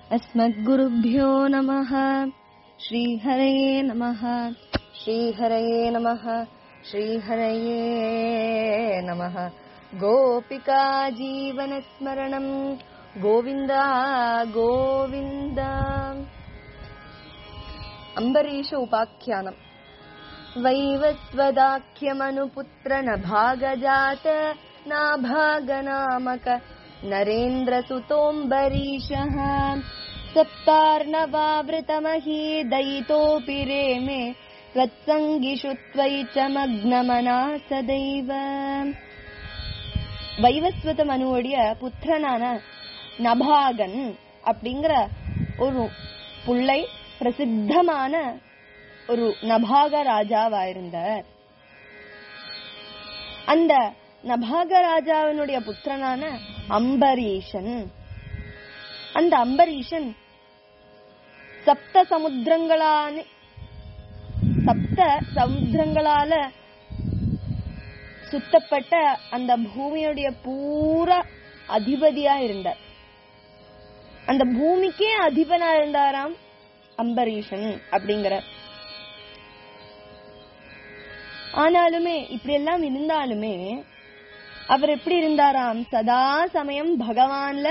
अस्मद्गुरुभ्यो नमः श्रीहरये नमः श्रीहरये नमः श्रीहरये नमः गोपिका जीवनस्मरणम् गोविन्द गोविन्द अम्बरीष उपाख्यानम् वैवस्वदाख्यमनुपुत्र न भागजात नाभागनामक नरेन्द्रसुतोऽम्बरीशः सप्तार्णवावृतमही दयितोऽपि रेमे त्वत्सङ्गिषु त्वयि च मग्नमना सदैव வைவஸ்வத மனுவுடைய புத்திரனான நபாகன் அப்படிங்கிற ஒரு புள்ளை பிரசித்தமான ஒரு நபாக ராஜாவா இருந்தார் அந்த நபாக ராஜாவினுடைய புத்திரனான அம்பரீஷன் அந்த அம்பரீஷன் சப்த சமுத்திரங்களான சப்த சமுத்திரங்களால சுத்தப்பட்ட அந்த பூமியுடைய பூரா அதிபதியா இருந்தார் அந்த பூமிக்கே அதிபனா இருந்தாராம் அம்பரீஷன் அப்படிங்கிற ஆனாலுமே இப்படி எல்லாம் இருந்தாலுமே அவர் எப்படி இருந்தாராம் சதா சமயம் பகவான்ல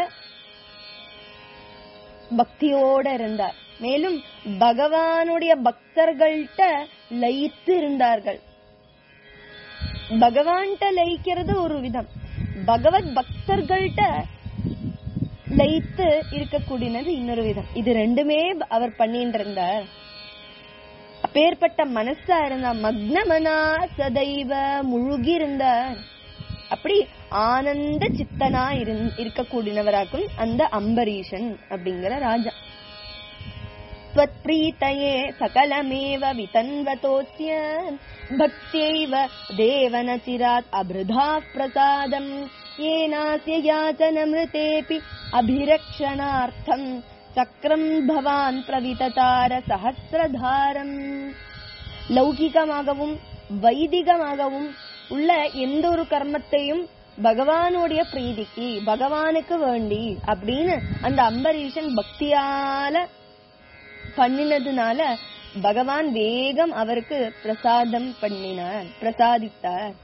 பக்தியோட இருந்தார் மேலும் பகவானுடைய பக்தர்கள்ட்ட லயித்து இருந்தார்கள் பகவான்கிட்ட லயிக்கிறது ஒரு விதம் பகவத் பக்தர்கள்ட்ட லயித்து இருக்கக்கூடியது இன்னொரு விதம் இது ரெண்டுமே அவர் பண்ணிட்டு இருந்தார் அப்பேற்பட்ட மனசா இருந்தா மக்னமனா சதைவ முழுகி இருந்தார் அப்படி ஆனந்த சித்தனா இருக்கக்கூடியவராக்கும் அந்த அம்பரீஷன் அப்படிங்கிற ராஜா त्वत्प्रीतये सकलमेव वितन्वतोऽस्य भक्त्यैव देवनचिरात् अभृधाः प्रसादम् येनास्य याचनमृतेऽपि अभिरक्षणार्थम् சக்கரம் பவான் பிரவிததார சஹசிரதாரம் லௌகிகமாகவும் வைதிகமாகவும் உள்ள எந்த ஒரு கர்மத்தையும் பகவானுடைய பிரீதிக்கு பகவானுக்கு வேண்டி அப்படின்னு அந்த அம்பரீஷன் பக்தியால பண்ணினதுனால பகவான் வேகம் அவருக்கு பிரசாதம் பண்ணினார் பிரசாதித்தார்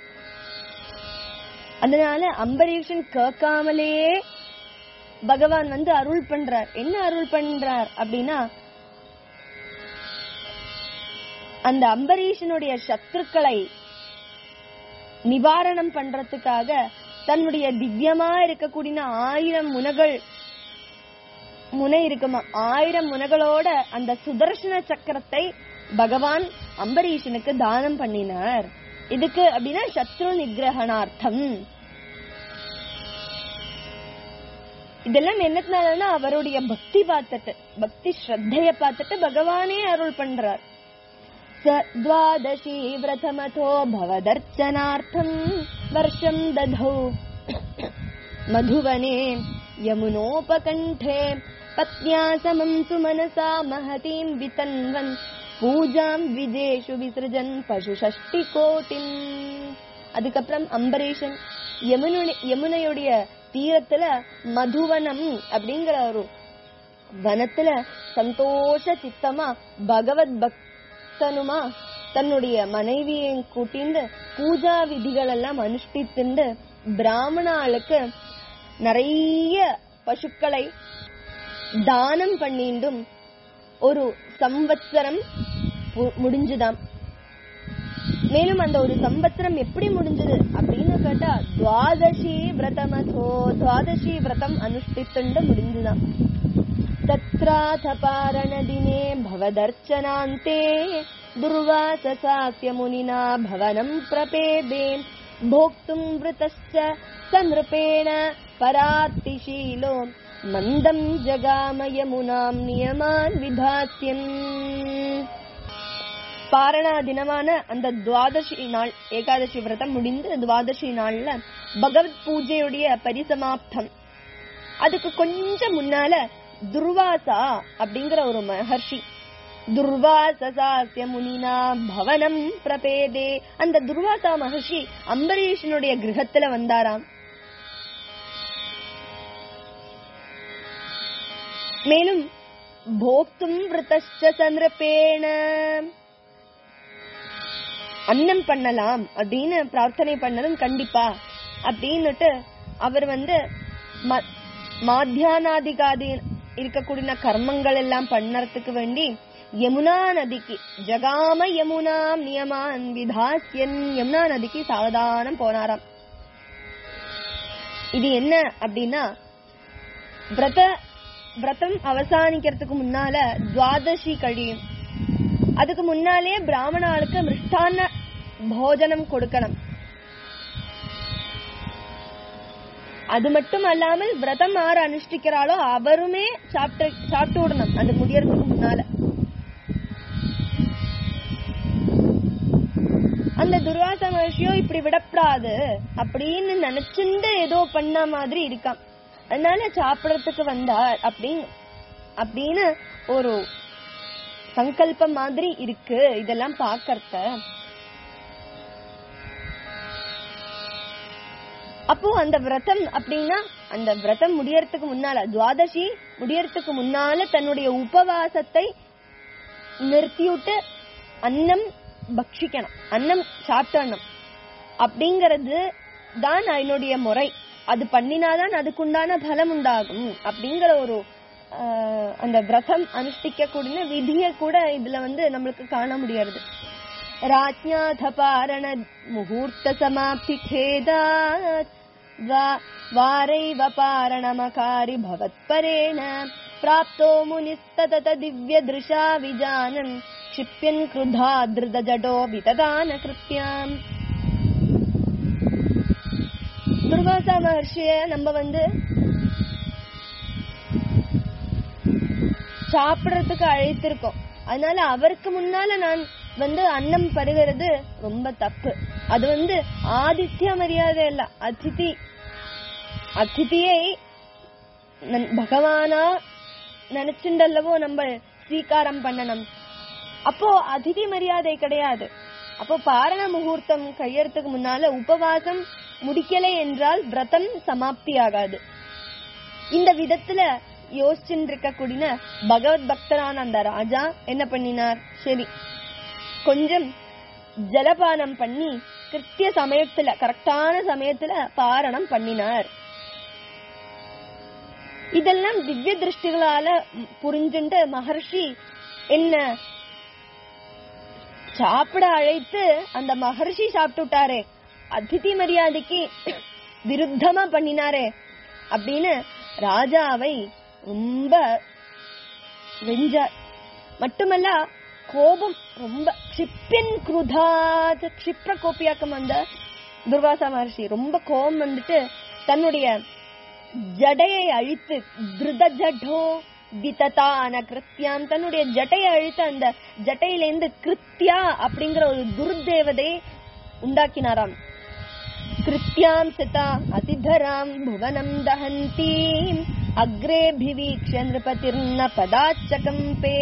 அதனால அம்பரீஷன் கேட்காமலே பகவான் வந்து அருள் பண்றார் என்ன அருள் பண்றார் அப்படின்னா அந்த அம்பரீஷனுடைய சத்துருக்களை நிவாரணம் பண்றதுக்காக தன்னுடைய திவ்யமா இருக்கக்கூடிய ஆயிரம் முனகள் முனை இருக்குமா ஆயிரம் முனைகளோட அந்த சுதர்சன சக்கரத்தை பகவான் அம்பரீஷனுக்கு தானம் பண்ணினார் இதுக்கு அப்படின்னா சத்ரு நிகிரகணார்த்தம் இதெல்லாம் என்னத்தினாலன்னா அவருடைய பக்தி பார்த்துட்டு பக்தி ஸ்ரத்தைய பார்த்துட்டு பகவானே அருள் பண்றார் द्वादशी व्रतमथो भवदर्चनार्थम् वर्षम् दधौ मधुवने यमुनोपकण्ठे पत्न्या समम् सुमनसा महतीम् वितन्वन् பூஜாம் விஜேஷு விசர்ஜன் பசு ஷஷ்டி கோட்டின் அதுக்கப்புறம் அம்பரீஷன் யமுனுடைய யமுனையுடைய தீரத்துல மதுவனம் அப்படிங்கிற ஒரு வனத்துல சந்தோஷ சித்தமா பகவத் பக்தனுமா தன்னுடைய மனைவியையும் கூட்டிண்டு பூஜா விதிகள் எல்லாம் அனுஷ்டித்துண்டு பிராமணாளுக்கு நிறைய பசுக்களை தானம் பண்ணிண்டும் ஒரு சம்வத்சரம் முடிஞ்சுதாம் மேலும் அந்த ஒரு சம்பத்திரம் எப்படி முடிஞ்சது அப்படின்னு கேட்டா துவாதசி விரதமதோ துவாதசி விரதம் அனுஷ்டித்துண்டு முடிஞ்சுதான் तत्राथ पारणदिने भवदर्चनान्ते दुर्वाससास्य मुनिना भवनम् प्रपेदे भोक्तुम् वृतश्च स नृपेण परात्तिशीलो मन्दम् जगाम यमुनाम् नियमान् विधास्यम् பாரணா தினமான அந்த துவாதசி நாள் ஏகாதசி விரதம் முடிந்து துவாதசி நாள்ல பகவத் பூஜையுடைய பரிசமாப்தம் அதுக்கு கொஞ்சம் முன்னால துர்வாசா அப்படிங்கிற ஒரு மகர்ஷி துர்வாசசாசிய முனினா பவனம் பிரபேதே அந்த துர்வாசா மகர்ஷி அம்பரீஷனுடைய கிரகத்துல வந்தாராம் மேலும் போக்தும் விரதச்ச சந்திரபேண அன்னம் பண்ணலாம் அப்படின்னு பிரார்த்தனை பண்ணதும் கண்டிப்பா அப்படின்னுட்டு அவர் வந்து ம- மாத்தியானாதிகாதி இருக்கக்கூடிய கர்மங்கள் எல்லாம் பண்ணறதுக்கு வேண்டி யமுனா நதிக்கு ஜகாம யமுனாம் நியமான் விதாஸ்யன் யமுனா நதிக்கு சாவதானம் போனாராம் இது என்ன அப்படின்னா விரத விரதம் அவசானிக்கிறதுக்கு முன்னால துவாதசி கழியும் அதுக்கு முன்னாலே பிராமணாளுக்கு மிருஷ்டான போஜனம் கொடுக்கணும் அது மட்டும் அல்லாமல் விரதம் ஆறு அனுஷ்டிக்கிறாளோ அவருமே சாப்பிட்டு சாப்பிட்டு விடணும் அது முடியறதுக்கு முன்னால அந்த துர்வாச மகர்ஷியோ இப்படி விடப்படாது அப்படின்னு நினைச்சுண்டு ஏதோ பண்ண மாதிரி இருக்கான் அதனால சாப்பிடறதுக்கு வந்தார் அப்படின்னு அப்படின்னு ஒரு சங்கல்பம் மாதிரி இருக்கு இதெல்லாம் பாக்கறத அப்போ அந்த விரதம் அப்படின்னா அந்த விரதம் முடியறதுக்கு முன்னால துவாதசி முடியறதுக்கு முன்னால தன்னுடைய உபவாசத்தை நிறுத்திவிட்டு அன்னம் பக்ஷிக்கணும் அன்னம் சாப்பிட்டணும் அப்படிங்கறது தான் என்னுடைய முறை அது பண்ணினாதான் அதுக்குண்டான பலம் உண்டாகும் அப்படிங்கிற ஒரு ஆஹ், அந்த விரதம் அனுஷ்டிக்க கூடிய விதியை கூட இதுல வந்து நம்மளுக்கு காண முடியாது ராஜ்ஞாத பாரண முகூர்த்த சமாப்தி खेदात् वा- वारैव पारणमकारि भवत्परेण प्राप्तो मुनिस्ततत दिव्यदृशा विजानन् क्षिप्यन् क्रुधा धृतजडो वितदान कृत्याम् துர்வாசா மகர்ஷிய நம்ம வந்து சாப்பிடறதுக்கு அழைத்திருக்கோம் அதனால அவருக்கு முன்னால நான் வந்து அன்னம் பருகிறது ரொம்ப தப்பு அது வந்து ஆதித்ய மரியாதை இல்ல அதிதி அதிதியை நன்- பகவானா நினைச்சுண்டல்லவோ நம்ம ஸ்வீகாரம் பண்ணணும் அப்போ அதிதி மரியாதை கிடையாது அப்போ பாரண முகூர்த்தம் கழியறதுக்கு முன்னால உபவாசம் முடிக்கலை என்றால் விரதம் சமாப்தி ஆகாது இந்த விதத்துல யோசிச்சுட்டு இருக்கக்கூடிய பகவத் பக்தரான அந்த ராஜா என்ன பண்ணினார் சரி கொஞ்சம் ஜலபானம் பண்ணி கிருத்திய சமயத்துல கரெக்டான சமயத்துல பாரணம் பண்ணினார் இதெல்லாம் திவ்ய திருஷ்டிகளால ம், புரிஞ்சுண்டு மகர்ஷி என்ன சாப்பிட அழைத்து அந்த மகர்ஷி சாப்பிட்டுட்டாரே அதிதி மரியாதைக்கு விருத்தமா பண்ணினாரே அப்படின்னு ராஜாவை ரொம்ப வெஞ்சார் மட்டுமல்ல கோபம் ரொம்ப க்ஷிப்பின் குருதாத் க்ஷிப்ர கோபியாக்கம் அந்த துர்வாசா மகர்ஷி ரொம்ப கோபம் வந்துட்டு தன்னுடைய ஜடையை அழித்து திருத ஜடோ விததான கிருத்தியாம் தன்னுடைய ஜட்டையை அழித்து அந்த ஜட்டையிலேந்து கிருத்தியா அப்படிங்கிற ஒரு துர்தேவதையை உண்டாக்கினாராம் கிருத்தியாம் சிதா அதிதராம் புவனம் தஹந்தீம் அக்ரேபிவீக்ஷ நிருபதிர்ன பதாச்சகம்பே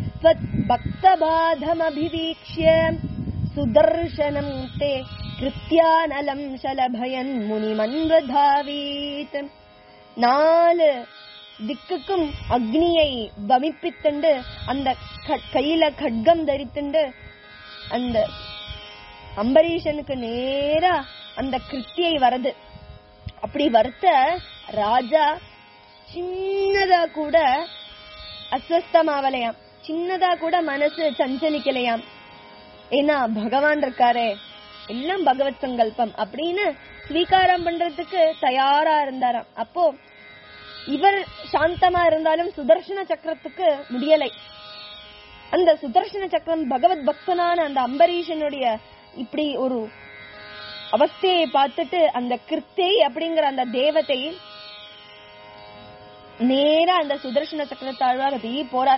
பக்தபாதமபிவீக்ஷ்ய சுதர்சனம் தே கிருத்தியானலம் சலபயன் முனிமன்வதாவீத் நாலு திக்குக்கும் அக்னியை வமிப்பித்துண்டு அந்த க- கையில கட்கம் தரித்துண்டு அந்த அம்பரீஷனுக்கு நேரா அந்த கிருத்தியை வரது அப்படி வருத்த ராஜா சின்னதா கூட அஸ்வஸ்தமாவலையாம் சின்னதா கூட மனசு சஞ்சலிக்கலையாம் ஏன்னா பகவான் இருக்காரே எல்லாம் பகவத் சங்கல்பம் அப்படின்னு ஸ்வீகாரம் பண்றதுக்கு தயாரா இருந்தாராம் அப்போ இவர் சாந்தமா இருந்தாலும் சுதர்சன சக்கரத்துக்கு முடியலை அந்த சுதர்சன சக்கரம் பகவத் பக்தனான அந்த அம்பரீஷனுடைய இப்படி ஒரு அவஸ்தையை பார்த்துட்டு அந்த கிருத்தை அப்படிங்கிற அந்த தேவதை நேரா அந்த சுதர்சன சக்கரத்தாழ்வார் அப்படியே போறார்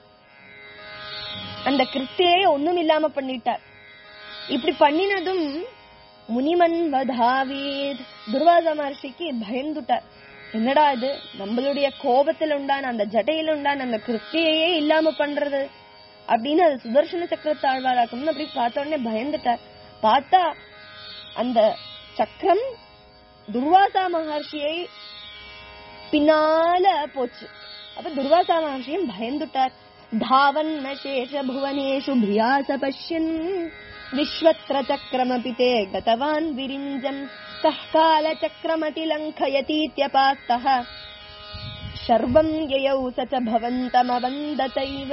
அந்த கிருத்தியை ஒண்ணும் இல்லாம பண்ணிட்டார் இப்படி பண்ணினதும் முனிமன் வதாவீத் துர்வாச மகர்ஷிக்கு பயந்துட்டார் என்னடா இது நம்மளுடைய கோபத்துல உண்டான அந்த ஜடையில உண்டான அந்த கிருத்தியையே இல்லாம பண்றது அப்படின்னு அது சுதர்சன சக்கரத்தாழ்வாராக்கணும்னு அப்படி பார்த்த உடனே பயந்துட்டார் பார்த்தா அந்த சக்கரம் துர்வாசா மகர்ஷியை பின்னால போச்சு அப்ப துர்வாசா மகர்ஷியும் பயந்துட்டார் தாவன்ன சேஷ புவனேஷு பிரியாச பஷ்யன் விஸ்வத்ர சக்கரமபி தே கதவான் விரிஞ்சம் கः கால சக்கரமதிலङ्घयतीत्यपास्तः शर्वम् ययौ स च भवन्तमवन्दतैव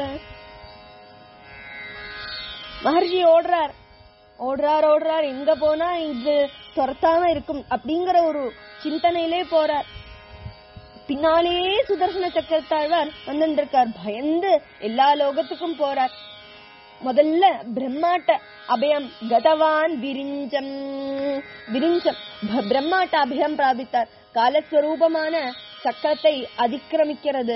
மகர்ஷி ஓடுறார் ஓடுறார் ஓடுறார் எங்க போனா இது துரத்தாம இருக்கும் அப்படிங்கிற ஒரு சிந்தனையிலே போறார் பின்னாலேயே சுதர்சன சக்கரத்தாழ்வார் வந்துருக்கார் பயந்து எல்லா லோகத்துக்கும் போறார் முதல்ல பிரம்மாட்ட அபயம் கதவான் விரிஞ்சம் விரிஞ்சம் ப- பிரம்மாட்ட அபயம் பிராபித்தார் காலஸ்வரூபமான சக்கரத்தை அதிக்கிரமிக்கிறது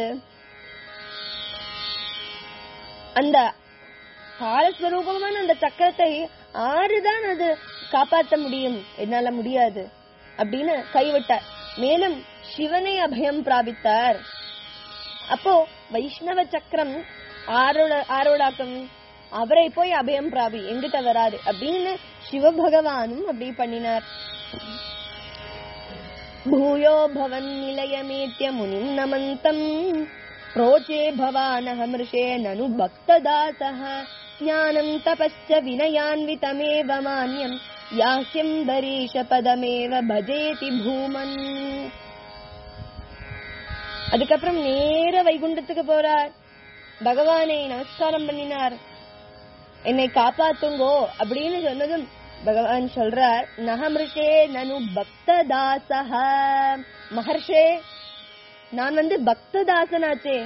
அந்த காலஸ்வரூபமான அந்த சக்கரத்தை ஆறுதான் அது காப்பாற்ற முடியும் என்னால முடியாது அப்படின்னு கைவிட்டார் மேலும் சிவனை அபயம் பிராபித்தார் அப்போ வைஷ்ணவ சக்கரம் ஆரோட ஆரோடாக்கம் அவரை போய் அபயம் பிராபி எங்கிட்ட வராது அப்படின்னு சிவபகவானும் அப்படி பண்ணினார் भूयो भवन्निलयमेत्य मुनिम् नमन्तम् प्रोचे भवानहमृषे ननु भक्तदासः ज्ञानम् तपश्च विनयान्वितमेव मान्यम् यास्यम् दरीशपदमेव भजेति भूमन् அதுக்கப்புறம் நேர வைகுண்டத்துக்கு போறார் பகவானை நமஸ்காரம் பண்ணினார் என்னை காப்பாத்துங்கோ அப்படின்னு சொன்னதும் பகவான் சொல்றார் நகமிருஷே நனு பக்ததாசக மகர்ஷே நான் வந்து பக்ததாசனாச்சே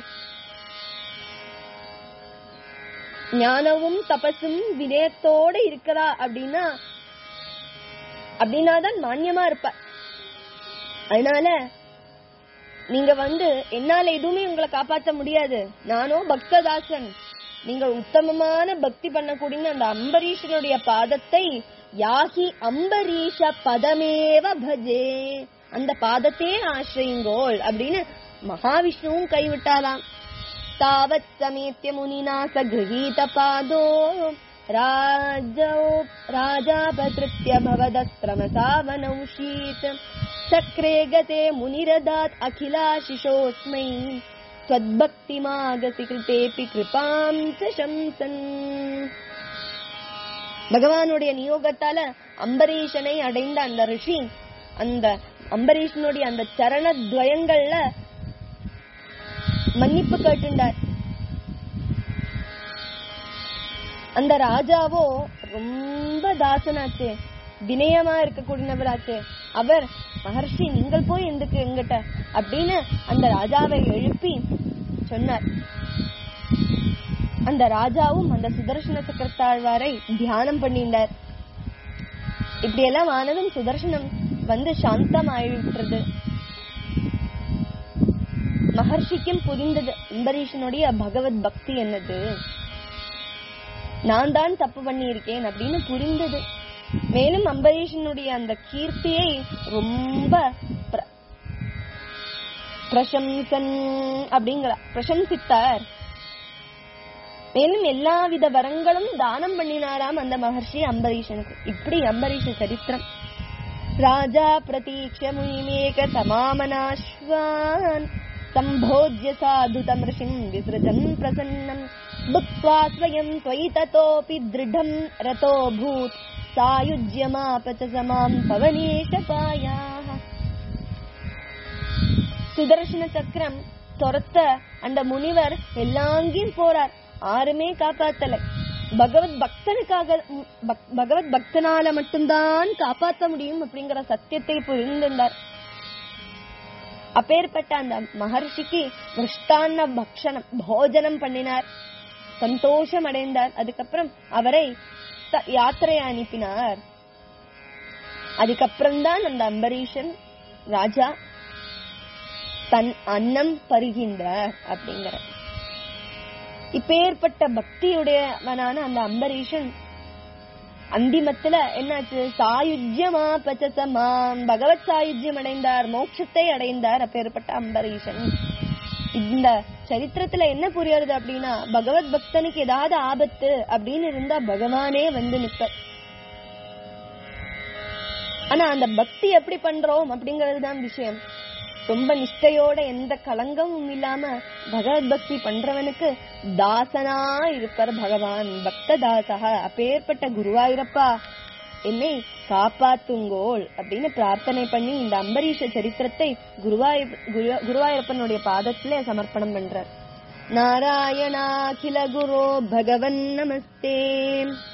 ஞானமும் தபசும் வினயத்தோட இருக்கிறா அப்படின்னா அப்படின்னா தான் மான்யமா இருப்ப அதனால நீங்க வந்து என்னால எதுவுமே உங்களை காப்பாற்ற முடியாது நானோ பக்ததாசன் நீங்க உத்தமமான பக்தி பண்ணக்கூடிய அந்த அம்பரீஷனுடைய பாதத்தை யாகி அம்பரீஷ பதமேவ பஜே அந்த பாதத்தையே ஆசிரியுங்கோள் அப்படின்னு மகாவிஷ்ணுவும் கைவிட்டாலாம் தாவத் சமேத்திய முனினா ச கிரகீத பாதோ ராஜோ ராஜாபதிருத்திய பவதஸ்திரமசாவனௌஷீத் சக்ரே கதே முனிரதாத் அகிலாசிஷோஸ்மை त्वद्भक्तिमागसि कृतेऽपि கிருபாம் ச சம்சன் பகவானுடைய நியோகத்தால அம்பரீஷனை அடைந்த அந்த ரிஷி அந்த அம்பரீஷனுடைய அந்த சரண துவயங்கள்ல மன்னிப்பு கேட்டுண்டார் அந்த ராஜாவோ ரொம்ப தாசனாச்சே வினயமா இருக்கக்கூடியவராச்சே அவர் மகர்ஷி நீங்கள் போய் எதுக்கு எங்கிட்ட அப்படின்னு அந்த ராஜாவை எழுப்பி சொன்னார் அந்த ராஜாவும் அந்த சுதர்சன சக்கரத்தாழ்வாரை தியானம் பண்ணிண்டார் இப்படி எல்லாம் ஆனதும் சுதர்சனம் வந்து சாந்தம் ஆயிடுறது மகர்ஷிக்கும் புரிந்தது அம்பரீஷனுடைய பகவத் பக்தி என்னது நான் தான் தப்பு பண்ணியிருக்கேன் அப்படின்னு புரிந்தது மேலும் அம்பரீஷனுடைய அந்த கீர்த்தியை ரொம்ப பிர- பிரசம்சன் அப்படிங்கிற பிரசம்சித்தார் மேலும் எல்லா வித வரங்களும் தானம் பண்ணினாராம் அந்த மகர்ஷி அம்பரீஷனுக்கு இப்படி அம்பரீஷ சரித்திரம் ராஜா பிரதீட்ச முனிமேக தமாமனாஸ்வான் सम्भोज्य साधुतम् ऋषिम् विसृजन् प्रसन्नम् भुक्त्वा स्वयम् त्वयि ततोऽपि दृढम् रतोऽभूत् सायुज्यमाप च समाम् पवनेशपायाः சுதர்சன சக்கரம் துரத்த அந்த முனிவர் எல்லாங்கேயும் போறார் யாருமே காப்பாத்தல பகவத் பக்தனுக்காக பக்- பகவத் பக்தனால மட்டும்தான் காப்பாத்த முடியும் அப்படிங்கிற சத்தியத்தை புரிந்திருந்தார் அப்பேற்பட்ட அந்த மகர்ஷிக்கு மிருஷ்டான்ன பக்ஷணம் போஜனம் பண்ணினார் சந்தோஷம் அடைந்தார் அதுக்கப்புறம் அவரை த- யாத்திரை அனுப்பினார் அதுக்கப்புறம் தான் அந்த அம்பரீஷன் ராஜா தன் அன்னம் பருகின்றார் அப்படிங்கிற இப்பேற்பட்ட பக்தியுடையவனான அந்த அம்பரீஷன் அந்திமத்துல என்னாச்சு சாயுஜ்யமா பச்சசமாம் பகவத் சாயுஜ்யம் அடைந்தார் மோட்சத்தை அடைந்தார் அப்பேற்பட்ட அம்பரீஷன் இந்த சரித்திரத்துல என்ன புரியுறது அப்படின்னா பகவத் பக்தனுக்கு ஏதாவது ஆபத்து அப்படின்னு இருந்தா பகவானே வந்து நிப்ப ஆனா அந்த பக்தி எப்படி பண்றோம் அப்படிங்கறது தான் விஷயம் ரொம்ப நிஷ்டையோட எந்த கலங்கமும் இல்லாம பகவத் பக்தி பண்றவனுக்கு தாசனா இருப்பார் பகவான் பக்த தாசக அப்பேற்பட்ட குருவாயிரப்பா என்னை காப்பாத்துங்கோள் அப்படின்னு பிரார்த்தனை பண்ணி இந்த அம்பரீஷ சரித்திரத்தை குருவாயூ குரு- குருவாயூரப்பனுடைய பாதத்திலே சமர்ப்பணம் பண்றார் நாராயணாகில குரோ பகவன் நமஸ்தே